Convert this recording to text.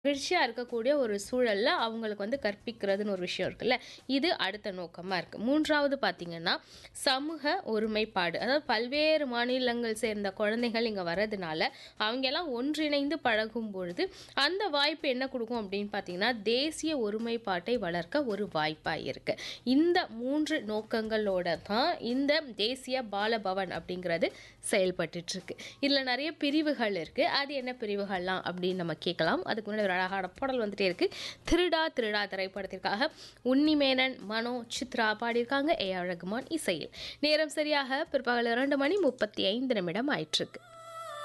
மகிழ்ச்சியாக இருக்கக்கூடிய ஒரு சூழலில் அவங்களுக்கு வந்து கற்பிக்கிறதுன்னு ஒரு விஷயம் இருக்குல்ல இது அடுத்த நோக்கமாக இருக்குது மூன்றாவது பார்த்திங்கன்னா சமூக ஒருமைப்பாடு அதாவது பல்வேறு மாநிலங்கள் சேர்ந்த குழந்தைகள் இங்கே வர்றதுனால அவங்கெல்லாம் ஒன்றிணைந்து பழகும் பொழுது அந்த வாய்ப்பு என்ன கொடுக்கும் அப்படின்னு பார்த்தீங்கன்னா தேசிய ஒருமைப்பாட்டை வளர்க்க ஒரு வாய்ப்பாக இருக்குது இந்த மூன்று நோக்கங்களோட தான் இந்த தேசிய பாலபவன் அப்படிங்கிறது செயல்பட்டுட்ருக்கு இதில் நிறைய பிரிவுகள் இருக்குது அது என்ன பிரிவுகள்லாம் அப்படின்னு நம்ம கேட்கலாம் அதுக்கு முன்னாடி ஒரு அழகான பாடல் வந்துட்டே இருக்கு திருடா திருடா திரைப்படத்திற்காக உன்னிமேனன் மனோ சித்ரா பாடியிருக்காங்க ஏ ஆர் ரகுமான் இசையில் நேரம் சரியாக பிற்பகல் இரண்டு மணி முப்பத்தி ஐந்து நிமிடம் ஆயிட்டிருக்கு